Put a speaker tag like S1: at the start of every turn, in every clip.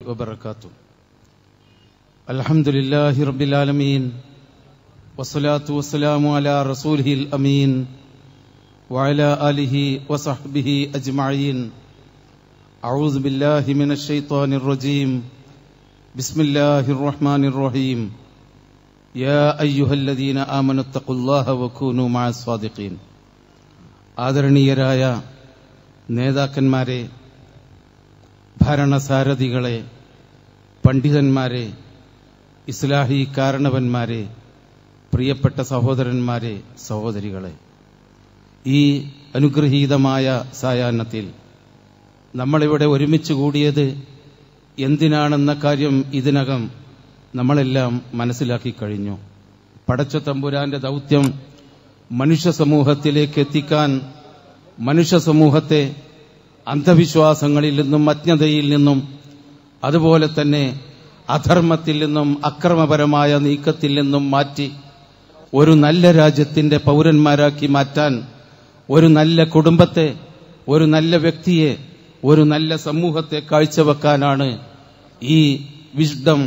S1: وبركاته الحمد لله رب العالمين والصلاة والسلام على رسوله الأمين وعلى آله وصحبه أجمعين أعوذ بالله من الشيطان الرجيم بسم الله الرحمن الرحيم يا أيها الذين آمنوا اتقوا الله وكونوا مع الصادقين ആദരണീയരായ നേതാക്കന്മാരെ ഭരണസാരഥികളെ പണ്ഡിതന്മാരെ ഇസ്ലാഹി കാരണവന്മാരെ പ്രിയപ്പെട്ട സഹോദരന്മാരെ സഹോദരികളെ ഈ അനുഗ്രഹീതമായ സായാഹ്നത്തിൽ നമ്മളിവിടെ ഒരുമിച്ച് കൂടിയത് എന്തിനാണെന്ന കാര്യം ഇതിനകം നമ്മളെല്ലാം മനസ്സിലാക്കി കഴിഞ്ഞു പടച്ച തമ്പുരാന്റെ ദൗത്യം മനുഷ്യ സമൂഹത്തിലേക്ക് എത്തിക്കാൻ മനുഷ്യ സമൂഹത്തെ അന്ധവിശ്വാസങ്ങളിൽ നിന്നും അജ്ഞതയിൽ നിന്നും അതുപോലെ തന്നെ അധർമ്മത്തിൽ നിന്നും അക്രമപരമായ നീക്കത്തിൽ നിന്നും മാറ്റി ഒരു നല്ല രാജ്യത്തിന്റെ പൗരന്മാരാക്കി മാറ്റാൻ ഒരു നല്ല കുടുംബത്തെ ഒരു നല്ല വ്യക്തിയെ ഒരു നല്ല സമൂഹത്തെ കാഴ്ചവെക്കാനാണ് ഈ വിഷ്ഡം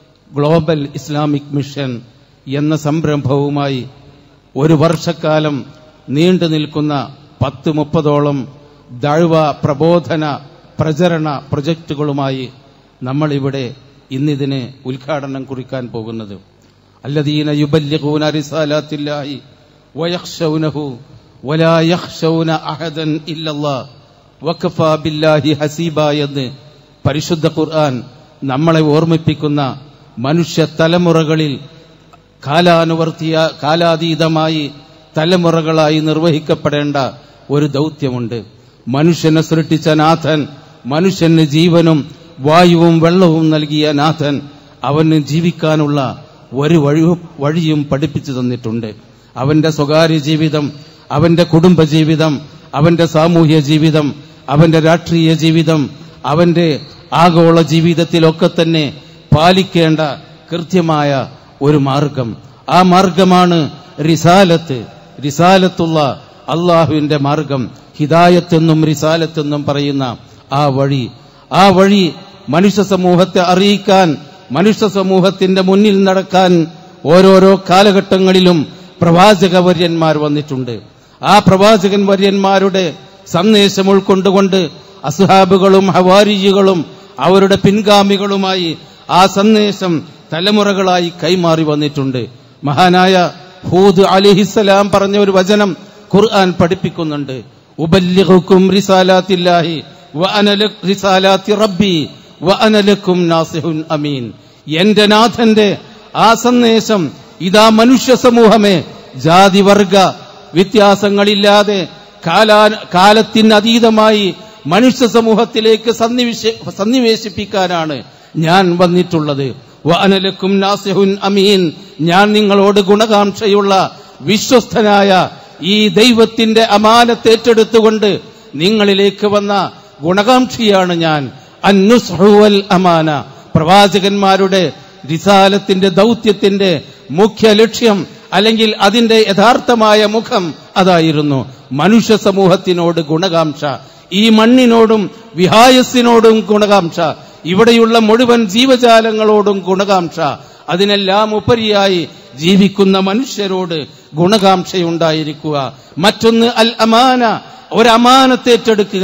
S1: ഗ്ലോബൽ ഇസ്ലാമിക് മിഷൻ എന്ന സംരംഭവുമായി ഒരു വർഷക്കാലം നീണ്ടു നിൽക്കുന്ന പത്ത് മുപ്പതോളം ദഴുവ പ്രബോധന പ്രചരണ പ്രൊജക്ടുകളുമായി നമ്മളിവിടെ ഇന്നിതിനെ ഉദ്ഘാടനം കുറിക്കാൻ പോകുന്നത് അല്ലദീന യുബല്ലിഗൂന റിസാലാത്തില്ലാഹി വയഖ്ശൗനഹു വലാ യഖ്ശൗന അഹദൻ ഇല്ലല്ലാഹ് വഖഫാ ബില്ലാഹി ഹസീബ എന്ന് പരിശുദ്ധ ഖുർആൻ നമ്മളെ ഓർമ്മിപ്പിക്കുന്ന മനുഷ്യ തലമുറകളിൽ കാലാനുവർത്തിയ കാലാതീതമായി തലമുറകളായി നിർവഹിക്കപ്പെടേണ്ട ഒരു ദൗത്യമുണ്ട് മനുഷ്യനെ സൃഷ്ടിച്ച നാഥൻ മനുഷ്യന് ജീവനും വായുവും വെള്ളവും നൽകിയ നാഥൻ അവന് ജീവിക്കാനുള്ള ഒരു വഴിയും വഴിയും പഠിപ്പിച്ചു തന്നിട്ടുണ്ട് അവന്റെ സ്വകാര്യ ജീവിതം അവന്റെ കുടുംബ ജീവിതം അവന്റെ സാമൂഹ്യ ജീവിതം അവന്റെ രാഷ്ട്രീയ ജീവിതം അവന്റെ ആഗോള ജീവിതത്തിലൊക്കെ തന്നെ പാലിക്കേണ്ട കൃത്യമായ ഒരു മാർഗം ആ മാർഗമാണ് റിസാലത്ത് റിസാലത്തുള്ള അള്ളാഹുവിന്റെ മാർഗം ഹിദായത്തെന്നും റിസാലത്തെന്നും പറയുന്ന ആ വഴി ആ വഴി മനുഷ്യ സമൂഹത്തെ അറിയിക്കാൻ മനുഷ്യ സമൂഹത്തിന്റെ മുന്നിൽ നടക്കാൻ ഓരോരോ കാലഘട്ടങ്ങളിലും പ്രവാചക വര്യന്മാർ വന്നിട്ടുണ്ട് ആ പ്രവാചകൻ വര്യന്മാരുടെ സന്ദേശം ഉൾക്കൊണ്ടുകൊണ്ട് അസുഹാബുകളും ഹവാരിജികളും അവരുടെ പിൻഗാമികളുമായി ആ സന്ദേശം തലമുറകളായി കൈമാറി വന്നിട്ടുണ്ട് മഹാനായ ഹൂദ് അലിഹിസലാം പറഞ്ഞ ഒരു വചനം ഖുർആൻ പഠിപ്പിക്കുന്നുണ്ട് ഉബല്ലിഗുക്കും റിസാലാത്തില്ലാഹി വഅന റിസാലാത്തി റബ്ബി വഅനലക്കും നാസിഹുൻ അമീൻ എന്റെ നാഥന്റെ ആ സന്ദേശം ഇതാ മനുഷ്യ സമൂഹമേ ജാതി വർഗ വ്യത്യാസങ്ങളില്ലാതെ കാലാ കാലത്തിന് അതീതമായി മനുഷ്യ സമൂഹത്തിലേക്ക് സന്നിവേശ സന്നിവേശിപ്പിക്കാനാണ് ഞാൻ വന്നിട്ടുള്ളത് വഅനലക്കും നാസിഹുൻ അമീൻ ഞാൻ നിങ്ങളോട് ഗുണകാംക്ഷയുള്ള വിശ്വസ്തനായ ഈ ദൈവത്തിന്റെ അമാനത്തേറ്റെടുത്തുകൊണ്ട് നിങ്ങളിലേക്ക് വന്ന ഗുണകാംക്ഷിയാണ് ഞാൻ അന്നുസ്ഹുവൽ അമാന പ്രവാചകന്മാരുടെ റിസാലത്തിന്റെ ദൗത്യത്തിന്റെ മുഖ്യ ലക്ഷ്യം അല്ലെങ്കിൽ അതിന്റെ യഥാർത്ഥമായ മുഖം അതായിരുന്നു മനുഷ്യ സമൂഹത്തിനോട് ഗുണകാംക്ഷ ഈ മണ്ണിനോടും വിഹായസിനോടും ഗുണകാംക്ഷ ഇവിടെയുള്ള മുഴുവൻ ജീവജാലങ്ങളോടും ഗുണകാംക്ഷ അതിനെല്ലാം ഉപരിയായി ജീവിക്കുന്ന മനുഷ്യരോട് ഗുണകാംക്ഷയുണ്ടായിരിക്കുക മറ്റൊന്ന് അൽ അമാന ഒരു അമാനത്തേറ്റെടുക്കുക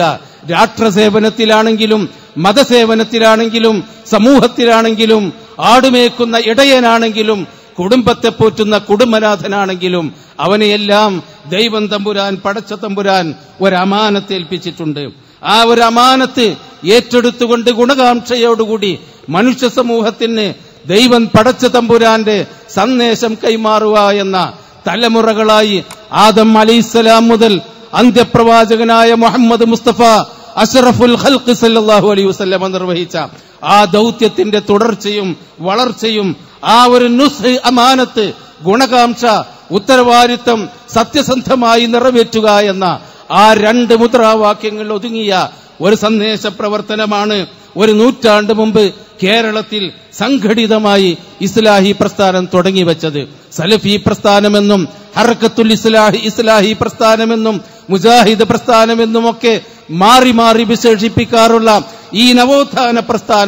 S1: രാഷ്ട്രസേവനത്തിലാണെങ്കിലും മതസേവനത്തിലാണെങ്കിലും സമൂഹത്തിലാണെങ്കിലും ആടുമേക്കുന്ന ഇടയനാണെങ്കിലും കുടുംബത്തെ പോറ്റുന്ന കുടുംബനാഥനാണെങ്കിലും അവനെയെല്ലാം ദൈവം തമ്പുരാൻ പടച്ച തമ്പുരാൻ ഒരു അമാനത്തേൽപ്പിച്ചിട്ടുണ്ട് ആ ഒരു അമാനത്ത് ഏറ്റെടുത്തുകൊണ്ട് ഗുണകാംക്ഷയോടുകൂടി മനുഷ്യ സമൂഹത്തിന് ദൈവം പടച്ച തമ്പുരാന്റെ സന്ദേശം കൈമാറുക എന്ന തലമുറകളായി ആദം അലൈഹിസ്സലാം മുതൽ അന്ത്യപ്രവാചകനായ മുഹമ്മദ് മുസ്തഫ അഷറഫുൽ ഖൽഖ് സല്ലല്ലാഹു അലൈഹി വസല്ലമ നിർവഹിച്ച ആ ദൗത്യത്തിന്റെ തുടർച്ചയും വളർച്ചയും ആ ഒരു നുസ് അമാനത്ത് ഗുണകാംക്ഷ ഉത്തരവാദിത്തം സത്യസന്ധമായി നിറവേറ്റുക എന്ന ആ രണ്ട് മുദ്രാവാക്യങ്ങൾ ഒതുങ്ങിയ ഒരു സന്ദേശ പ്രവർത്തനമാണ് ഒരു നൂറ്റാണ്ട് മുമ്പ് കേരളത്തിൽ സംഘടിതമായി ഇസ്ലാഹി പ്രസ്ഥാനം തുടങ്ങിവെച്ചത് സലഫി പ്രസ്ഥാനമെന്നും ഹറക്കത്തുൽ ഇസ്ലാഹി ഇസ്ലാഹി പ്രസ്ഥാനമെന്നും മുജാഹിദ് പ്രസ്ഥാനമെന്നും ഒക്കെ മാറി മാറി വിശേഷിപ്പിക്കാറുള്ള ഈ നവോത്ഥാന പ്രസ്ഥാനം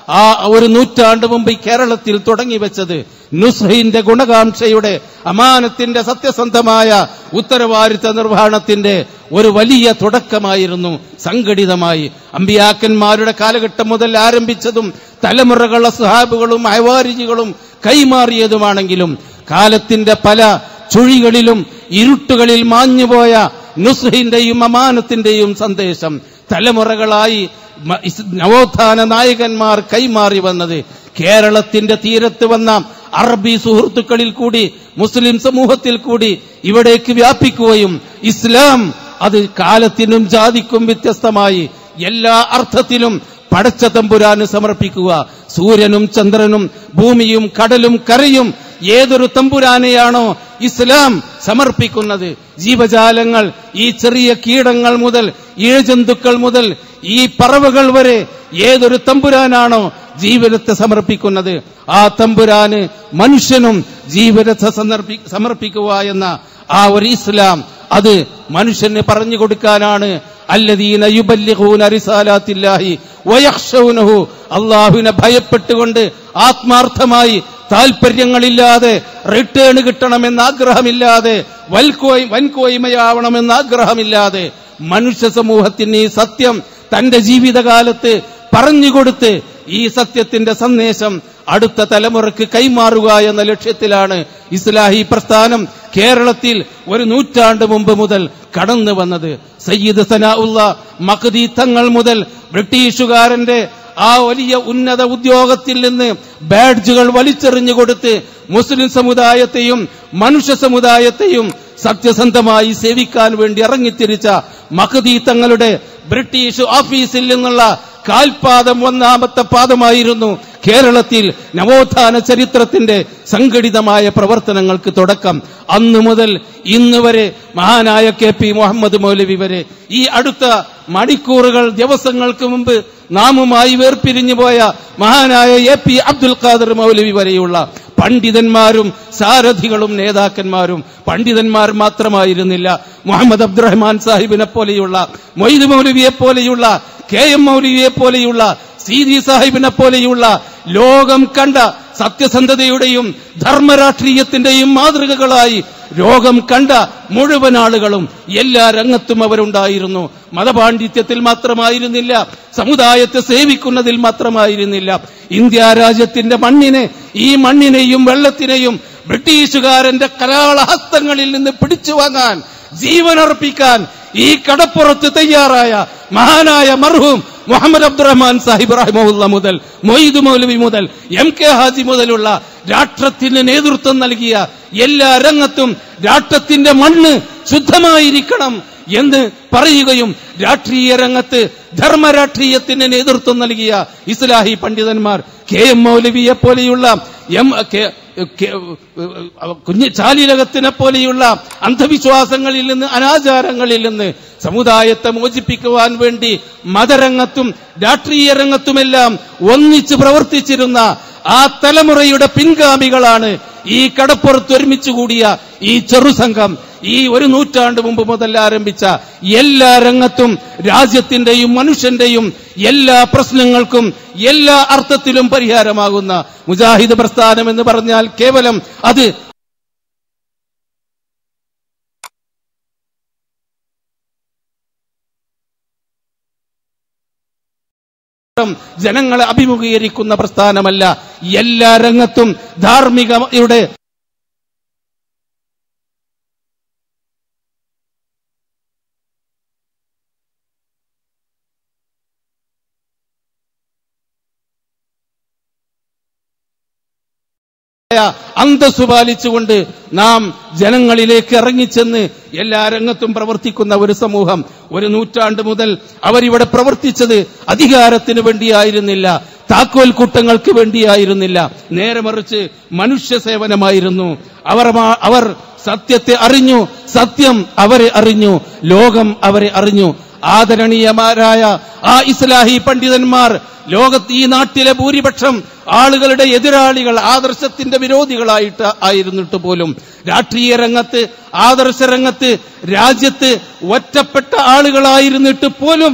S1: ആ ഒരു നൂറ്റാണ്ട് മുമ്പ് ഈ കേരളത്തിൽ തുടങ്ങി വെച്ചത് നുസ്ഹയിന്റെ ഗുണകാംക്ഷയുടെ അമാനത്തിന്റെ സത്യസന്ധമായ ഉത്തരവാദിത്ത നിർവഹണത്തിന്റെ ഒരു വലിയ തുടക്കമായിരുന്നു സംഘടിതമായി അമ്പിയാക്കന്മാരുടെ കാലഘട്ടം മുതൽ ആരംഭിച്ചതും തലമുറകളുടെ സഹാബുകളും അയവാരിജികളും കൈമാറിയതുമാണെങ്കിലും കാലത്തിന്റെ പല ചുഴികളിലും ഇരുട്ടുകളിൽ മാഞ്ഞുപോയ നുസ്ഹിന്റെയും അമാനത്തിന്റെയും സന്ദേശം തലമുറകളായി മ- ഇസ് നവോത്ഥാന നായകന്മാർ കൈമാറി വന്നത് കേരളത്തിന്റെ തീരത്ത് വന്ന അറബി സുഹൃത്തുക്കളിൽ കൂടി മുസ്ലിം സമൂഹത്തിൽ കൂടി ഇവിടേക്ക് വ്യാപിക്കുകയും ഇസ്ലാം അത് കാലത്തിനും ജാതിക്കും വ്യത്യസ്തമായി എല്ലാ അർത്ഥത്തിലും പടച്ച തമ്പുരാന് സമർപ്പിക്കുക സൂര്യനും ചന്ദ്രനും ഭൂമിയും കടലും കരയും ഏതൊരു തമ്പുരാനെയാണോ ഇസ്ലാം സമർപ്പിക്കുന്നത് ജീവജാലങ്ങൾ ഈ ചെറിയ കീടങ്ങൾ മുതൽ ഇഴജന്തുക്കൾ മുതൽ ഈ പറവകൾ വരെ ഏതൊരു തമ്പുരാനാണോ ജീവിതത്തെ സമർപ്പിക്കുന്നത് ആ തമ്പുരാന് മനുഷ്യനും ജീവിതത്തെ സമർപ്പി സമർപ്പിക്കുക എന്ന ആ ഒരു ഇസ്ലാം അത് മനുഷ്യന് പറഞ്ഞു കൊടുക്കാനാണ് അല്ലദീന യുബല്ലിഗൂന റിസാലാത്തില്ലാഹി വയഖ്ശൗനഹു അള്ളാഹുവിനെ ഭയപ്പെട്ടുകൊണ്ട് ആത്മാർത്ഥമായി താല്പര്യങ്ങളില്ലാതെ റിട്ടേൺ കിട്ടണമെന്ന് ആഗ്രഹമില്ലാതെ വൽക്കോയ് വൻകോയ്മയാവണമെന്ന് ആഗ്രഹമില്ലാതെ മനുഷ്യ സമൂഹത്തിന് ഈ സത്യം തന്റെ ജീവിതകാലത്ത് പറഞ്ഞുകൊടുത്ത് ഈ സത്യത്തിന്റെ സന്ദേശം അടുത്ത തലമുറക്ക് കൈമാറുക എന്ന ലക്ഷ്യത്തിലാണ് ഇസ്ലാഹി പ്രസ്ഥാനം കേരളത്തിൽ ഒരു നൂറ്റാണ്ട് മുമ്പ് മുതൽ കടന്നു വന്നത് സയ്യിദ് സനാഉള്ള മഖദി തങ്ങൾ മുതൽ ബ്രിട്ടീഷുകാരന്റെ ആ വലിയ ഉന്നത ഉദ്യോഗത്തിൽ നിന്ന് ബാഡ്ജുകൾ വലിച്ചെറിഞ്ഞു കൊടുത്ത് മുസ്ലിം സമുദായത്തെയും മനുഷ്യ സമുദായത്തെയും സത്യസന്ധമായി സേവിക്കാൻ വേണ്ടി ഇറങ്ങിത്തിരിച്ച മഖദി തങ്ങളുടെ ബ്രിട്ടീഷ് ഓഫീസിൽ നിന്നുള്ള കാൽപാദം ഒന്നാമത്തെ പാദമായിരുന്നു കേരളത്തിൽ നവോത്ഥാന ചരിത്രത്തിന്റെ സംഘടിതമായ പ്രവർത്തനങ്ങൾക്ക് തുടക്കം അന്നു മുതൽ ഇന്ന് വരെ മഹാനായ കെ പി മുഹമ്മദ് മൗലവി വരെ ഈ അടുത്ത മണിക്കൂറുകൾ ദിവസങ്ങൾക്ക് മുമ്പ് നാമുമായി വേർപിരിഞ്ഞു പോയ മഹാനായ എ പി അബ്ദുൽ ഖാദർ മൗലവി വരെയുള്ള പണ്ഡിതന്മാരും സാരഥികളും നേതാക്കന്മാരും പണ്ഡിതന്മാർ മാത്രമായിരുന്നില്ല മുഹമ്മദ് അബ്ദുറഹ്മാൻ സാഹിബിനെ പോലെയുള്ള മൊയ്ദ് മൗലവിയെ പോലെയുള്ള കെ എം മൗലവിയെ പോലെയുള്ള സീതി സാഹിബിനെ പോലെയുള്ള ലോകം കണ്ട സത്യസന്ധതയുടെയും ധർമ്മരാഷ്ട്രീയത്തിന്റെയും മാതൃകകളായി ലോകം കണ്ട മുഴുവൻ ആളുകളും എല്ലാ രംഗത്തും അവരുണ്ടായിരുന്നു മതപാണ്ഡിത്യത്തിൽ മാത്രമായിരുന്നില്ല സമുദായത്തെ സേവിക്കുന്നതിൽ മാത്രമായിരുന്നില്ല ഇന്ത്യ രാജ്യത്തിന്റെ മണ്ണിനെ ഈ മണ്ണിനെയും വെള്ളത്തിനെയും ബ്രിട്ടീഷുകാരന്റെ കരാളഹസ്തങ്ങളിൽ നിന്ന് പിടിച്ചു വാങ്ങാൻ ജീവനർപ്പിക്കാൻ ഈ കടപ്പുറത്ത് തയ്യാറായ മഹാനായ മർഹൂം മുഹമ്മദ് അബ്ദുറഹ്മാൻ സാഹിബ് റഹിമുല്ല മുതൽ മൊയ്ദ് മൗലവി മുതൽ എം കെ ഹാജി മുതലുള്ള രാഷ്ട്രത്തിന് നേതൃത്വം നൽകിയ എല്ലാ രംഗത്തും രാഷ്ട്രത്തിന്റെ മണ്ണ് ശുദ്ധമായിരിക്കണം എന്ന് പറയുകയും രാഷ്ട്രീയ രംഗത്ത് ധർമ്മരാഷ്ട്രീയത്തിന് നേതൃത്വം നൽകിയ ഇസ്ലാഹി പണ്ഡിതന്മാർ കെ എം മൗലവിയെ പോലെയുള്ള എം കെ- കെ- കുഞ്ഞ് ചാലിലകത്തിനെ പോലെയുള്ള അന്ധവിശ്വാസങ്ങളിൽ നിന്ന് അനാചാരങ്ങളിൽ നിന്ന് സമുദായത്തെ മോചിപ്പിക്കുവാൻ വേണ്ടി മതരംഗത്തും രാഷ്ട്രീയ രംഗത്തുമെല്ലാം ഒന്നിച്ച് പ്രവർത്തിച്ചിരുന്ന ആ തലമുറയുടെ പിൻഗാമികളാണ് ഈ കടപ്പുറത്ത് ഒരുമിച്ച് കൂടിയ ഈ ചെറുസംഘം ഈ ഒരു നൂറ്റാണ്ട് മുമ്പ് മുതൽ ആരംഭിച്ച എല്ലാ രംഗത്തും രാജ്യത്തിന്റെയും മനുഷ്യന്റെയും എല്ലാ പ്രശ്നങ്ങൾക്കും എല്ലാ അർത്ഥത്തിലും പരിഹാരമാകുന്ന മുജാഹിദ് പ്രസ്ഥാനം എന്ന് പറഞ്ഞാൽ കേവലം അത് ജനങ്ങളെ അഭിമുഖീകരിക്കുന്ന പ്രസ്ഥാനമല്ല എല്ലാ രംഗത്തും ധാർമ്മികയുടെ അന്തസ്സു പാലിച്ചുകൊണ്ട് നാം ജനങ്ങളിലേക്ക് ഇറങ്ങിച്ചെന്ന് എല്ലാ രംഗത്തും പ്രവർത്തിക്കുന്ന ഒരു സമൂഹം ഒരു നൂറ്റാണ്ട് മുതൽ അവരിവിടെ പ്രവർത്തിച്ചത് അധികാരത്തിന് വേണ്ടിയായിരുന്നില്ല താക്കോൽ കൂട്ടങ്ങൾക്ക് വേണ്ടിയായിരുന്നില്ല നേരെ മറിച്ച് മനുഷ്യ സേവനമായിരുന്നു അവർ മാ- അവർ സത്യത്തെ അറിഞ്ഞു സത്യം അവരെ അറിഞ്ഞു ലോകം അവരെ അറിഞ്ഞു ആദരണീയമാരായ ആ ഇസ്ലാഹി പണ്ഡിതന്മാർ ലോകത്ത് ഈ നാട്ടിലെ ഭൂരിപക്ഷം ആളുകളുടെ എതിരാളികൾ ആദർശത്തിന്റെ വിരോധികളായിട്ട് ആയിരുന്നിട്ട് പോലും രാഷ്ട്രീയ രംഗത്ത് ആദർശ രംഗത്ത് രാജ്യത്ത് ഒറ്റപ്പെട്ട ആളുകളായിരുന്നിട്ട് പോലും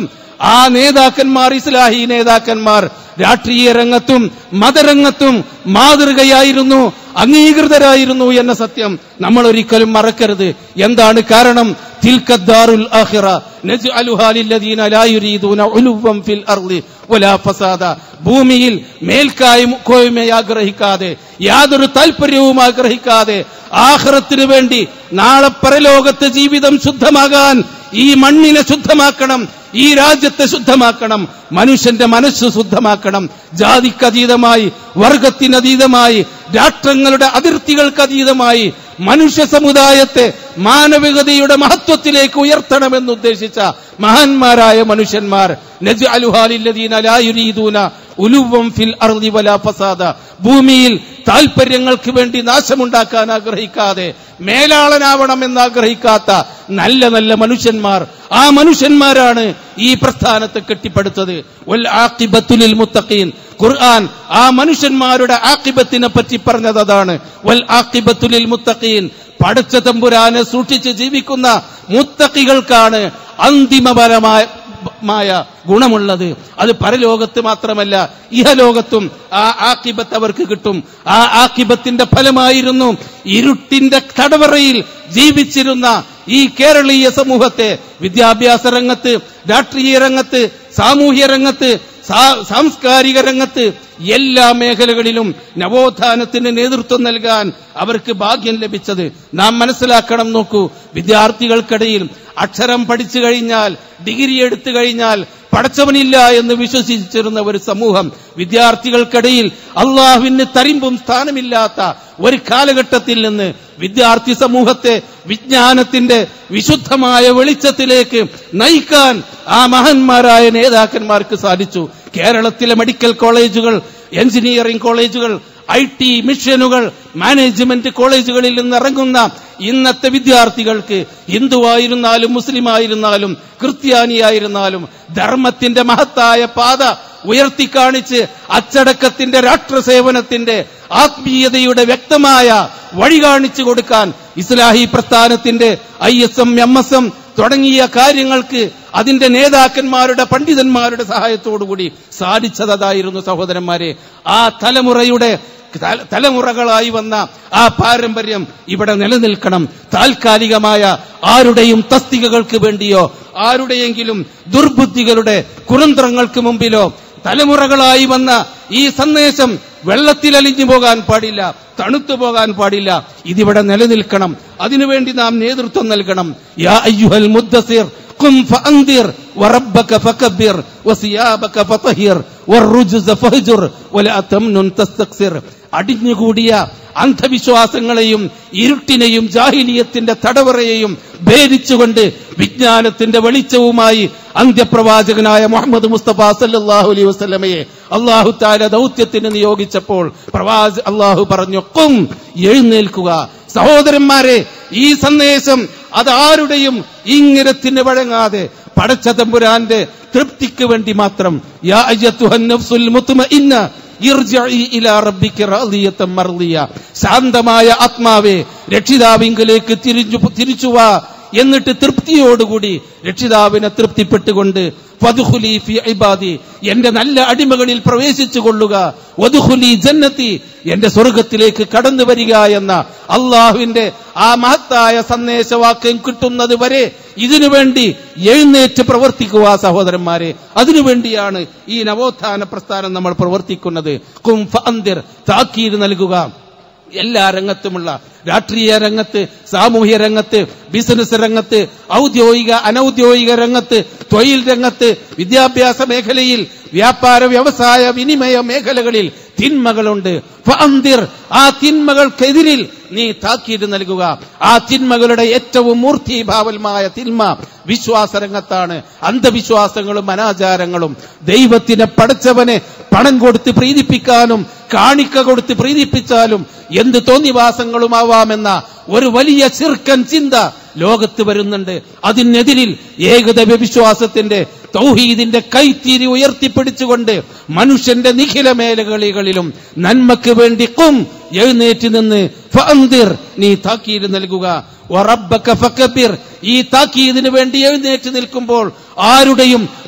S1: ആ നേതാക്കന്മാർ ഇസ്ലാഹി നേതാക്കന്മാർ രാഷ്ട്രീയ രംഗത്തും മതരംഗത്തും മാതൃകയായിരുന്നു അംഗീകൃതരായിരുന്നു എന്ന സത്യം നമ്മൾ ഒരിക്കലും മറക്കരുത് എന്താണ് കാരണം തിൽക്കദ്ദാറുൽ ആഖിറ നജ്അലുഹാ ലില്ലദീന ലാ യുരീദൂന ഉലുവ്വൻ ഫിൽ അർളി വലാ ഫസാദ ഭൂമിയിൽ മേൽക്കായും കോയ്മയെ ആഗ്രഹിക്കാതെ യാതൊരു താല്പര്യവും ആഗ്രഹിക്കാതെ ആഖിറത്തിനു വേണ്ടി നാളെ പരലോകത്തെ ജീവിതം ശുദ്ധമാകാൻ ഈ മണ്ണിനെ ശുദ്ധമാക്കണം ഈ രാജ്യത്തെ ശുദ്ധമാക്കണം മനുഷ്യന്റെ മനസ്സ് ശുദ്ധമാക്കണം ജാതിക്കതീതമായി വർഗത്തിനതീതമായി രാഷ്ട്രങ്ങളുടെ അതിർത്തികൾക്ക് അതീതമായി മനുഷ്യ സമുദായത്തെ മാനവികതയുടെ മഹത്വത്തിലേക്ക് ഉയർത്തണമെന്ന് ഉദ്ദേശിച്ച മഹാന്മാരായ മനുഷ്യന്മാർ നജ്അലുഹാലില്ലദീന ലാ യുരീദൂന ഉലുവം ഫിൽ അർളി വലാ ഫസാദ ഭൂമിയിൽ താൽപര്യങ്ങൾക്ക് വേണ്ടി നാശമുണ്ടാക്കാൻ ആഗ്രഹിക്കാതെ മേലാളനാവണമെന്ന് ആഗ്രഹിക്കാത്ത നല്ല നല്ല മനുഷ്യന്മാർ ആ മനുഷ്യന്മാരാണ് ഈ പ്രസ്ഥാനത്തെ കെട്ടിപ്പടുത്തത് വൽ ആഖിബത്തുലിൽ മുത്തഖീൻ ഖുർആൻ ആ മനുഷ്യന്മാരുടെ ആക്കിബത്തിനെ പറ്റി പറഞ്ഞത് അതാണ് വൽ ആക്കിബത്തുലിൽ മുത്തഖീൻ പടച്ച തമ്പുരാനെ സൂക്ഷിച്ച് ജീവിക്കുന്ന മുത്തക്കികൾക്കാണ് അന്തിമപരമായ മായ ഗുണമുള്ളത് അത് പരലോകത്ത് മാത്രമല്ല ഇഹലോകത്തും ആ ആക്കിബത്ത് അവർക്ക് കിട്ടും ആ ആക്കിബത്തിന്റെ ഫലമായിരുന്നു ഇരുട്ടിന്റെ തടവറയിൽ ജീവിച്ചിരുന്ന ഈ കേരളീയ സമൂഹത്തെ വിദ്യാഭ്യാസ രംഗത്ത് രാഷ്ട്രീയ രംഗത്ത് സാമൂഹ്യ രംഗത്ത് സാ- സാംസ്കാരിക രംഗത്ത് എല്ലാ മേഖലകളിലും നവോത്ഥാനത്തിന് നേതൃത്വം നൽകാൻ അവർക്ക് ഭാഗ്യം ലഭിച്ചത് നാം മനസ്സിലാക്കണം നോക്കൂ വിദ്യാർത്ഥികൾക്കിടയിൽ അക്ഷരം പഠിച്ചു കഴിഞ്ഞാൽ ഡിഗ്രി എടുത്തു കഴിഞ്ഞാൽ പടച്ചവനില്ല എന്ന് വിശ്വസിച്ചിരുന്ന ഒരു സമൂഹം വിദ്യാർത്ഥികൾക്കിടയിൽ അള്ളാഹുവിന് തരിമ്പും സ്ഥാനമില്ലാത്ത ഒരു കാലഘട്ടത്തിൽ നിന്ന് വിദ്യാർത്ഥി സമൂഹത്തെ വിജ്ഞാനത്തിന്റെ വിശുദ്ധമായ വെളിച്ചത്തിലേക്ക് നയിക്കാൻ ആ മഹാന്മാരായ നേതാക്കന്മാർക്ക് സാധിച്ചു കേരളത്തിലെ മെഡിക്കൽ കോളേജുകൾ എഞ്ചിനീയറിംഗ് കോളേജുകൾ ഐ ടി മിഷനുകൾ മാനേജ്മെന്റ് കോളേജുകളിൽ നിന്ന് ഇറങ്ങുന്ന ഇന്നത്തെ വിദ്യാർത്ഥികൾക്ക് ഹിന്ദുവായിരുന്നാലും മുസ്ലിമായിരുന്നാലും ക്രിസ്ത്യാനിയായിരുന്നാലും ധർമ്മത്തിന്റെ മഹത്തായ പാത ഉയർത്തിക്കാണിച്ച് അച്ചടക്കത്തിന്റെ രാഷ്ട്രസേവനത്തിന്റെ ആത്മീയതയുടെ വ്യക്തമായ വഴി കാണിച്ചു കൊടുക്കാൻ ഇസ്ലാഹി പ്രസ്ഥാനത്തിന്റെ I S M M S M തുടങ്ങിയ കാര്യങ്ങൾക്ക് അതിന്റെ നേതാക്കന്മാരുടെ പണ്ഡിതന്മാരുടെ സഹായത്തോടുകൂടി സാധിച്ചതായിരുന്നു സഹോദരന്മാരെ ആ തലമുറയുടെ തല- തലമുറകളായി വന്ന ആ പാരമ്പര്യം ഇവിടെ നിലനിൽക്കണം താൽക്കാലികമായ ആരുടെയും തസ്തികകൾക്ക് വേണ്ടിയോ ആരുടെയെങ്കിലും ദുർബുദ്ധികളുടെ കുതന്ത്രങ്ങൾക്ക് മുമ്പിലോ തലമുറകളായി വന്ന ഈ സന്ദേശം വെള്ളത്തിലലിഞ്ഞു പോകാൻ പാടില്ല തണുത്തു പോകാൻ പാടില്ല ഇതിവിടെ നിലനിൽക്കണം അതിനുവേണ്ടി നാം നേതൃത്വം നൽകണം യാ അയ്യുഹൽ മുദ്ദസിർ قم فأنذر وربك فكبر وثيابك فطهر والرجز فهجر ولا تمنن تستكثر അടിഞ്ഞുകൂടിയ അന്ധവിശ്വാസങ്ങളെയും ഇരുട്ടിനെയും ജാഹിലിയത്തിന്റെ തടവറയെയും ഭേദിച്ചുകൊണ്ട് വിജ്ഞാനത്തിന്റെ വെളിച്ചവുമായി അന്ത്യപ്രവാചകനായ മുഹമ്മദ് മുസ്തഫ സല്ലല്ലാഹു അലൈഹി വസല്ലമയെ അള്ളാഹു താല ദൗത്യത്തിന് നിയോഗിച്ചപ്പോൾ പ്രവാച അള്ളാഹു പറഞ്ഞു കും എഴുന്നേൽക്കുക സഹോദരന്മാരെ ഈ സന്ദേശം അതാരുടെയും ഇംഗിരത്തിന് വഴങ്ങാതെ പടച്ച തമ്പുരാന്റെ തൃപ്തിക്ക് വേണ്ടി മാത്രം യാ അയ്യത്തുഹൻ നഫ്സുൽ മുത്മഇന്ന ഇർജിഇ ഇലാ റബ്ബിക റാദിയത്തൻ മർദിയ ശാന്തമായ ആത്മാവേ രക്ഷിതാവിങ്കലേക്ക് തിരിഞ്ഞു തിരിച്ചുവാ എന്നിട്ട് തൃപ്തിയോടുകൂടി രക്ഷിതാവിനെ തൃപ്തിപ്പെട്ടുകൊണ്ട് ഫദ്ഖുലി ഫി ഇബാദി എന്റെ നല്ല അടിമകളിൽ പ്രവേശിച്ചു കൊള്ളുക വദ്ഖുലി ജന്നത്തി എന്റെ സ്വർഗത്തിലേക്ക് കടന്നു വരിക എന്ന അള്ളാഹുവിന്റെ ആ മഹത്തായ സന്ദേശവാക്യം കിട്ടുന്നത് വരെ ഇതിനുവേണ്ടി എഴുന്നേറ്റ് പ്രവർത്തിക്കുക സഹോദരന്മാരെ അതിനുവേണ്ടിയാണ് ഈ നവോത്ഥാന പ്രസ്ഥാനം നമ്മൾ പ്രവർത്തിക്കുന്നത് കും ഫഅന്തിർ താക്കീത് നൽകുക എല്ലാ രംഗത്തുമുള്ള രാഷ്ട്രീയ രംഗത്ത് സാമൂഹ്യ രംഗത്ത് ബിസിനസ് രംഗത്ത് ഔദ്യോഗിക അനൌദ്യോഗിക രംഗത്ത് തൊഴിൽ രംഗത്ത് വിദ്യാഭ്യാസ മേഖലയിൽ വ്യാപാര വ്യവസായ വിനിമയ മേഖലകളിൽ തിന്മകളുണ്ട് ഫഅന്തിർ ആ തിന്മകൾക്കെതിരിൽ നീ താക്കീത് നൽകുക ആ തിന്മകളുടെ ഏറ്റവും മൂർത്തിഭാവമായ തിന്മ വിശ്വാസരംഗത്താണ് അന്ധവിശ്വാസങ്ങളും അനാചാരങ്ങളും ദൈവത്തിനെ പടച്ചവനെ പണം കൊടുത്ത് പ്രീതിപ്പിക്കാനും കാണിക്ക കൊടുത്ത് പ്രീതിപ്പിച്ചാലും എന്ത് തോന്നിവാസങ്ങളുമാവാമെന്ന ഒരു വലിയ ചിർക്കൻ ചിന്ത ലോകത്ത് വരുന്നുണ്ട് അതിനെതിരിൽ ഏകദൈവ വിശ്വാസത്തിന്റെ തൗഹീദിന്റെ കൈത്തീരി ഉയർത്തിപ്പിടിച്ചുകൊണ്ട് മനുഷ്യന്റെ നിഖില മേഖലകളിലും നന്മക്ക് വേണ്ടി കും എഴുന്നേറ്റ് നിന്ന് ഫഅന്തിർ നീ താക്കീത് നൽകുക വറബ്ബക ഫകബിർ ഈ താക്കീതിന് വേണ്ടി എഴുന്നേറ്റ് നിൽക്കുമ്പോൾ ആരുടെയും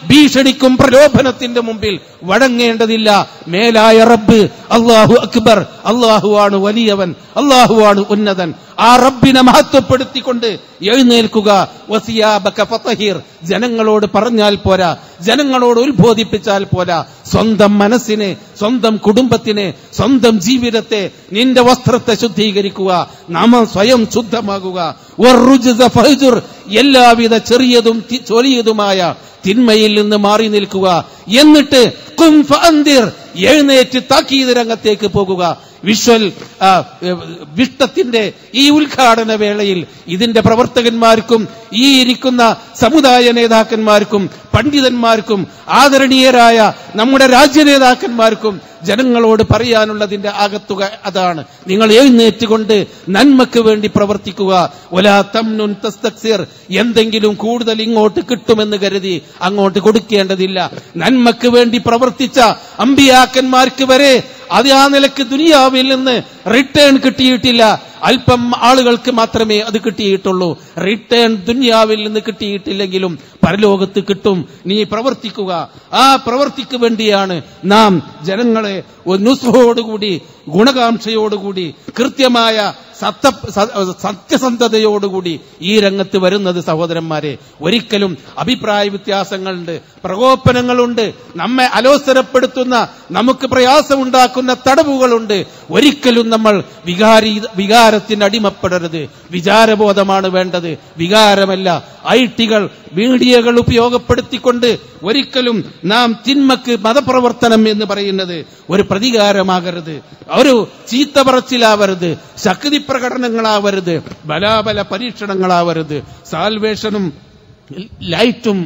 S1: ഭീഷണിക്കും പ്രലോഭനത്തിന്റെ മുമ്പിൽ വഴങ്ങേണ്ടതില്ല മേലായ റബ്ബ് അള്ളാഹു അക്ബർ അള്ളാഹുവാണ് വലിയവൻ അള്ളാഹുവാണ് ഉന്നതൻ ആ റബ്ബിനെ മഹത്വപ്പെടുത്തിക്കൊണ്ട് എഴുന്നേൽക്കുക വസിയാബക ഫതഹീർ ജനങ്ങളോട് പറഞ്ഞാൽ പോരാ ജനങ്ങളോട് ഉത്ബോധിപ്പിച്ചാൽ പോരാ സ്വന്തം മനസ്സിനെ സ്വന്തം കുടുംബത്തിനെ സ്വന്തം ജീവിതത്തെ നിന്റെ വസ്ത്രത്തെ ശുദ്ധീകരിക്കുക നാമ സ്വയം ശുദ്ധമാകുക വറുജ്സ ഫഹ്ജുർ എല്ലാവിധ ചെറിയതും തി- ചെറിയതുമായ തിന്മയിൽ നിന്ന് മാറി നിൽക്കുക എന്നിട്ട് കും ഫഅന്ദിർ എഴുന്നേറ്റ് താക്കീത് രംഗത്തേക്ക് പോകുക വിഷ്വൽ ആ, ഏ, വിഷ്ടത്തിന്റെ ഈ ഉദ്ഘാടന വേളയിൽ ഇതിന്റെ പ്രവർത്തകന്മാർക്കും ഈ ഇരിക്കുന്ന സമുദായ നേതാക്കന്മാർക്കും പണ്ഡിതന്മാർക്കും ആദരണീയരായ നമ്മുടെ രാജ്യ നേതാക്കന്മാർക്കും ജനങ്ങളോട് പറയാനുള്ളതിന്റെ ആകത്തുക അതാണ് നിങ്ങൾ എഴുന്നേറ്റുകൊണ്ട് നന്മക്ക് വേണ്ടി പ്രവർത്തിക്കുക ഒലാ തംനുൻ തസ്തക്സിർ എന്തെങ്കിലും കൂടുതൽ ഇങ്ങോട്ട് കിട്ടുമെന്ന് കരുതി അങ്ങോട്ട് കൊടുക്കേണ്ടതില്ല നന്മക്ക് വേണ്ടി പ്രവർത്തിച്ച അമ്പിയാക്കന്മാർക്ക് വരെ അത് ആ നിലക്ക് ദുനിയാവിൽ നിന്ന് റിട്ടേൺ കിട്ടിയിട്ടില്ല അല്പം ആളുകൾക്ക് മാത്രമേ അത് കിട്ടിയിട്ടുള്ളൂ റിട്ടേൺ ദുനിയാവിൽ നിന്ന് കിട്ടിയിട്ടില്ലെങ്കിലും പരലോകത്ത് കിട്ടും നീ പ്രവർത്തിക്കുക ആ പ്രവർത്തിക്ക് വേണ്ടിയാണ് നാം ജനങ്ങളെ ഒരു നുസ്ഹോടുകൂടി ഗുണകാംക്ഷയോടുകൂടി കൃത്യമായ സത്ത സ- സത്യസന്ധതയോടുകൂടി ഈ രംഗത്ത് വരുന്നത് സഹോദരന്മാരെ ഒരിക്കലും അഭിപ്രായ വ്യത്യാസങ്ങളുണ്ട് പ്രകോപനങ്ങളുണ്ട് നമ്മെ അലോസരപ്പെടുത്തുന്ന നമുക്ക് പ്രയാസമുണ്ടാക്കുന്ന തടവുകളുണ്ട് ഒരിക്കലും നമ്മൾ വികാരി വികാരത്തിന് അടിമപ്പെടരുത് വിചാരബോധമാണ് വേണ്ടത് വികാരമല്ല ഐ ടികൾ മീഡിയകൾ ഉപയോഗപ്പെടുത്തിക്കൊണ്ട് ഒരിക്കലും നാം തിന്മക്ക് മതപ്രവർത്തനം എന്ന് പറയുന്നത് ഒരു പ്രതികാരമാകരുത് ഒരു ചീത്ത പറച്ചിലാവരുത് ശക്തി പ്രകടനങ്ങളാവരുത് ബലാബല പരീക്ഷണങ്ങളാവരുത് സാൽവേഷനും ലൈറ്റും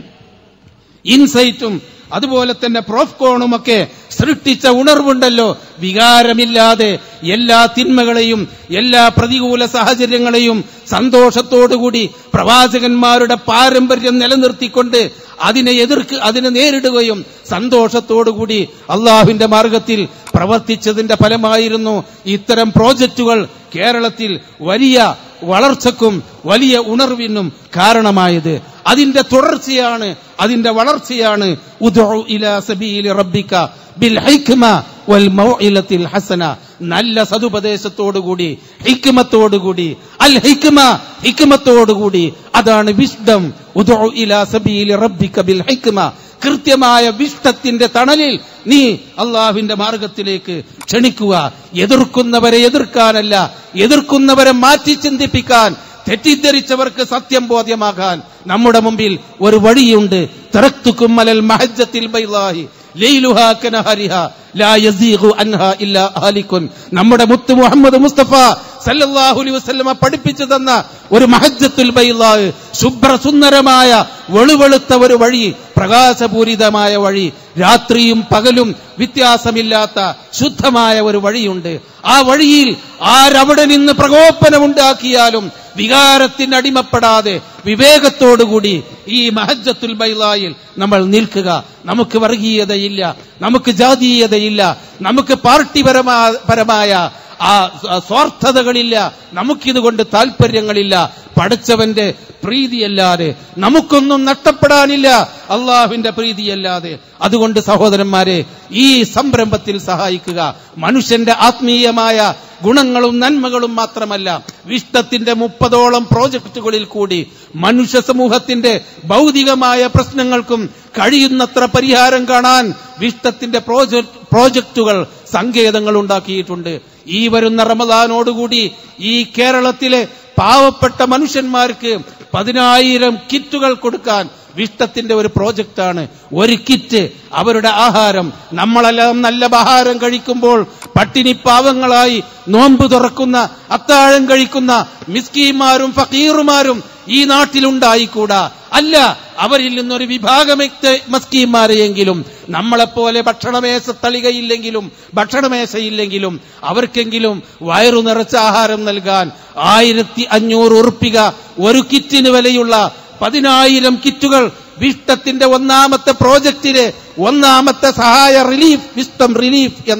S1: ഇൻസൈറ്റും അതുപോലെ തന്നെ പ്രോഫ്കോണുമൊക്കെ സൃഷ്ടിച്ച ഉണർവുണ്ടല്ലോ വികാരമില്ലാതെ എല്ലാ തിന്മകളെയും എല്ലാ പ്രതികൂല സാഹചര്യങ്ങളെയും സന്തോഷത്തോടുകൂടി പ്രവാചകന്മാരുടെ പാരമ്പര്യം നിലനിർത്തിക്കൊണ്ട് അതിനെ എതിർക്ക് അതിനെ നേരിടുകയും സന്തോഷത്തോടുകൂടി അള്ളാഹുവിന്റെ മാർഗത്തിൽ പ്രവർത്തിച്ചതിന്റെ ഫലമായിരുന്നു ഇത്തരം പ്രോജക്റ്റുകൾ കേരളത്തിൽ വലിയ വളർച്ചക്കും വലിയ ഉണർവിനും കാരണമായത് അതിന്റെ തുടർച്ചയാണ് അതിന്റെ വളർച്ചയാണ് ഉദ്ഉ ഇലാ സബീലി റബ്ബിക ബിൽ ഹിക്മ വൽ മൗഇലത്തിൽ ഹസന നല്ല സതുപദേശത്തോടുകൂടി ഹിക്മത്തോടുകൂടി അൽ ഹിക്മ ഹിക്മത്തോടുകൂടി അതാണ് വിഷ്ഡം ഉദ്ഉ ഇലാ സബീലി റബ്ബിക ബിൽ ഹിക്മ കൃത്യമായ വിഷ്ടത്തിന്റെ തണലിൽ നീ അള്ളാഹുവിന്റെ മാർഗത്തിലേക്ക് ക്ഷണിക്കുക എതിർക്കുന്നവരെ എതിർക്കാനല്ല എതിർക്കുന്നവരെ മാറ്റി ചിന്തിപ്പിക്കാൻ തെറ്റിദ്ധരിച്ചവർക്ക് സത്യം ബോധ്യമാകാൻ നമ്മുടെ മുമ്പിൽ ഒരു വഴിയുണ്ട് തറക്തുക്കും മലൽ മഹജ്ജത്തിൽ ബൈലാഹി ലൈലുഹാ കനഹരിഹാ ലാ യസീഗു അൻഹാ ഇല്ലാ ഹാലിക്കുൻ നമ്മുടെ മുത്ത് മുഹമ്മദ് മുസ്തഫ സല്ലല്ലാഹു അലൈഹി വസല്ലമ പഠിപ്പിച്ചു തന്ന ഒരു മഹജ്ജത്തുൽ ബൈലാഹ് ശുഭ്രസുന്ദരമായ വെളുവെളുത്ത ഒരു വഴി പ്രകാശപൂരിതമായ വഴി രാത്രിയും പകലും വ്യത്യാസമില്ലാത്ത ശുദ്ധമായ ഒരു വഴിയുണ്ട് ആ വഴിയിൽ ആരവിടെ നിന്ന് പ്രകോപനമുണ്ടാക്കിയാലും വികാരത്തിന് അടിമപ്പെടാതെ വിവേകത്തോടുകൂടി ഈ മഹജ്ജത്തുൽ ബൈലായിൽ നമ്മൾ നിൽക്കുക നമുക്ക് വർഗീയതയില്ല നമുക്ക് ജാതീയതയില്ല നമുക്ക് പാർട്ടിപരമാ പരമായ ആ സ്വ- സ്വാർത്ഥതകളില്ല നമുക്കിതുകൊണ്ട് താല്പര്യങ്ങളില്ല പഠിച്ചവന്റെ പ്രീതിയല്ലാതെ നമുക്കൊന്നും നഷ്ടപ്പെടാനില്ല അള്ളാഹുവിന്റെ പ്രീതിയല്ലാതെ അതുകൊണ്ട് സഹോദരന്മാരെ ഈ സംരംഭത്തിൽ സഹായിക്കുക മനുഷ്യന്റെ ആത്മീയമായ ഗുണങ്ങളും നന്മകളും മാത്രമല്ല വിഷ്ടത്തിന്റെ മുപ്പതോളം പ്രോജക്റ്റുകളിൽ കൂടി മനുഷ്യ സമൂഹത്തിന്റെ ഭൗതികമായ പ്രശ്നങ്ങൾക്കും കഴിയുന്നത്ര പരിഹാരം കാണാൻ വിഷ്ടത്തിന്റെ പ്രോജക്ട് പ്രോജക്റ്റുകൾ സങ്കേതങ്ങൾ ഉണ്ടാക്കിയിട്ടുണ്ട് ഈ വരുന്ന റമദാനോടുകൂടി ഈ കേരളത്തിലെ പാവപ്പെട്ട മനുഷ്യന്മാർക്ക് പതിനായിരം കിറ്റുകൾ കൊടുക്കാൻ വിഷ്ടത്തിന്റെ ഒരു പ്രോജക്റ്റാണ് ഒരു കിറ്റ് അവരുടെ ആഹാരം നമ്മളെല്ലാം നല്ല ആഹാരം കഴിക്കുമ്പോൾ പട്ടിണി പാവങ്ങളായി നോമ്പ് തുറക്കുന്ന അത്താഴം കഴിക്കുന്ന മിസ്കീമാരും ഫക്കീറുമാരും ഈ നാട്ടിലുണ്ടായിക്കൂടാ അല്ല അവരിൽ നിന്നൊരു വിഭാഗമെക്ത മസ്കീന്മാരെയെങ്കിലും നമ്മളെപ്പോലെ ഭക്ഷണമേശ തളികയില്ലെങ്കിലും ഭക്ഷണമേശയില്ലെങ്കിലും അവർക്കെങ്കിലും വയറു നിറച്ച ആഹാരം നൽകാൻ ആയിരത്തി അഞ്ഞൂറ് ഉറുപ്പിക ഒരു കിറ്റിന് വിലയുള്ള പതിനായിരം കിറ്റുകൾ വിഷ്ടത്തിന്റെ ഒന്നാമത്തെ പ്രോജക്റ്റിലെ ഒന്നാമത്തെ സഹായ റിലീഫ് വിസ്റ്റം റിലീഫ് എന്ന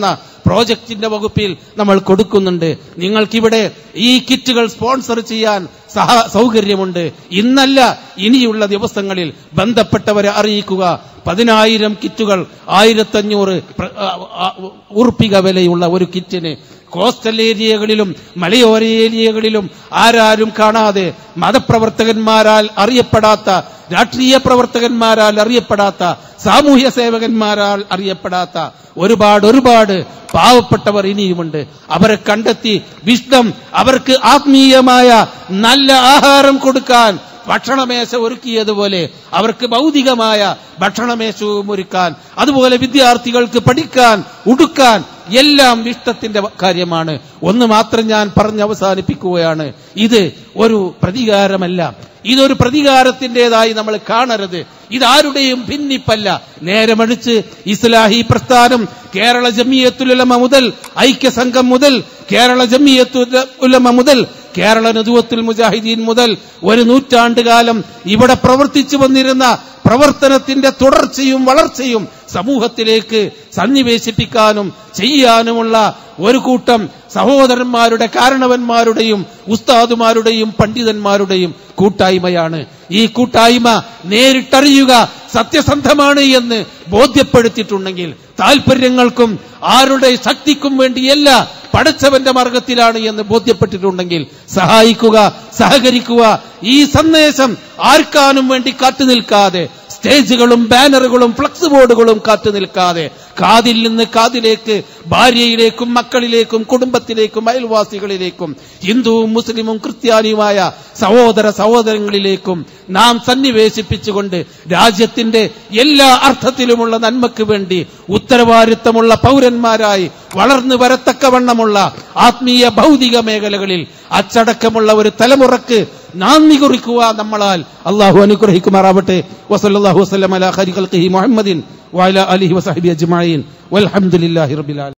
S1: പ്രോജക്റ്റിന്റെ വകുപ്പിൽ നമ്മൾ കൊടുക്കുന്നുണ്ട് നിങ്ങൾക്കിവിടെ ഈ കിറ്റുകൾ സ്പോൺസർ ചെയ്യാൻ സഹ സൗകര്യമുണ്ട് ഇന്നല്ല ഇനിയുള്ള ദിവസങ്ങളിൽ ബന്ധപ്പെട്ടവരെ അറിയിക്കുക പതിനായിരം കിറ്റുകൾ ആയിരത്തഞ്ഞൂറ് പ്ര- ആ, ആ, ഉറുപ്പിക വിലയുള്ള ഒരു കിറ്റിന് കോസ്റ്റൽ ഏരിയകളിലും മലയോര ഏരിയകളിലും ആരാരും കാണാതെ മതപ്രവർത്തകന്മാരാൽ അറിയപ്പെടാത്ത രാഷ്ട്രീയ പ്രവർത്തകന്മാരാൽ അറിയപ്പെടാത്ത സാമൂഹ്യ സേവകന്മാരാൽ അറിയപ്പെടാത്ത ഒരുപാട് ഒരുപാട് പാവപ്പെട്ടവർ ഇനിയുമുണ്ട് അവരെ കണ്ടെത്തി വിഷ്ണം അവർക്ക് ആത്മീയമായ നല്ല ആഹാരം കൊടുക്കാൻ ഭക്ഷണമേശ ഒരുക്കിയതുപോലെ അവർക്ക് ഭൗതികമായ ഭക്ഷണമേശവും ഒരുക്കാൻ അതുപോലെ വിദ്യാർത്ഥികൾക്ക് പഠിക്കാൻ ഉടുക്കാൻ എല്ലാം ഇഷ്ടത്തിന്റെ കാര്യമാണ് ഒന്ന് മാത്രം ഞാൻ പറഞ്ഞ് അവസാനിപ്പിക്കുകയാണ് ഇത് ഒരു പ്രതികാരമല്ല ഇതൊരു പ്രതികാരത്തിന്റേതായി നമ്മൾ കാണരുത് ഇതാരുടെയും ഭിന്നിപ്പല്ല നേരമടിച്ച് ഇസ്ലാഹി പ്രസ്ഥാനം കേരള ജമിയത്തുലമ മുതൽ ഐക്യസംഘം മുതൽ കേരള ജമിയത്തുൽ ഉലമ മുതൽ കേരള നദുവത്തുൽ മുജാഹിദീൻ മുതൽ ഒരു നൂറ്റാണ്ട് കാലം ഇവിടെ പ്രവർത്തിച്ചു വന്നിരുന്ന പ്രവർത്തനത്തിന്റെ തുടർച്ചയും വളർച്ചയും സമൂഹത്തിലേക്ക് സന്നിവേശിപ്പിക്കാനും ചെയ്യാനുമുള്ള ഒരു കൂട്ടം സഹോദരന്മാരുടെ കാരണവന്മാരുടെയും ഉസ്താദുമാരുടെയും പണ്ഡിതന്മാരുടെയും കൂട്ടായ്മയാണ് ഈ കൂട്ടായ്മ നേരിട്ടറിയുക സത്യസന്ധമാണ് എന്ന് ബോധ്യപ്പെടുത്തിയിട്ടുണ്ടെങ്കിൽ താല്പര്യങ്ങൾക്കും ആരുടെ ശക്തിക്കും വേണ്ടിയല്ല പടച്ചവന്റെ മാർഗത്തിലാണ് എന്ന് ബോധ്യപ്പെട്ടിട്ടുണ്ടെങ്കിൽ സഹായിക്കുക സഹകരിക്കുക ഈ സന്ദേശം ആർക്കാനും വേണ്ടി കാത്തുനിൽക്കാതെ സ്റ്റേജുകളും ബാനറുകളും ഫ്ലക്സ് ബോർഡുകളും കാത്തു നിൽക്കാതെ കാതിൽ നിന്ന് കാതിലേക്ക് ഭാര്യയിലേക്കും മക്കളിലേക്കും കുടുംബത്തിലേക്കും അയൽവാസികളിലേക്കും ഹിന്ദുവും മുസ്ലിമും ക്രിസ്ത്യാനിയുമായ സഹോദര സഹോദരങ്ങളിലേക്കും നാം സന്നിവേശിപ്പിച്ചുകൊണ്ട് രാജ്യത്തിന്റെ എല്ലാ അർത്ഥത്തിലുമുള്ള നന്മയ്ക്ക് വേണ്ടി ഉത്തരവാദിത്തമുള്ള പൗരന്മാരായി വളർന്നു വരത്തക്കവണ്ണമുള്ള ആത്മീയ ഭൗതിക മേഖലകളിൽ അച്ചടക്കമുള്ള ഒരു തലമുറക്ക് നാന്ദി കുറിക്കുക നമ്മളാൽ അള്ളാഹു അനുഗ്രഹിക്കുമാറാവട്ടെ വസല്ലാഹു വസ്ലം അല ഖരി ഖൽഖിഹി മുഹമ്മദിൻ വഅല അലിഹി വസഹബി അജ്മഈൻ വൽഹംദുലില്ലാഹി റബ്ബിൽ ആലമീൻ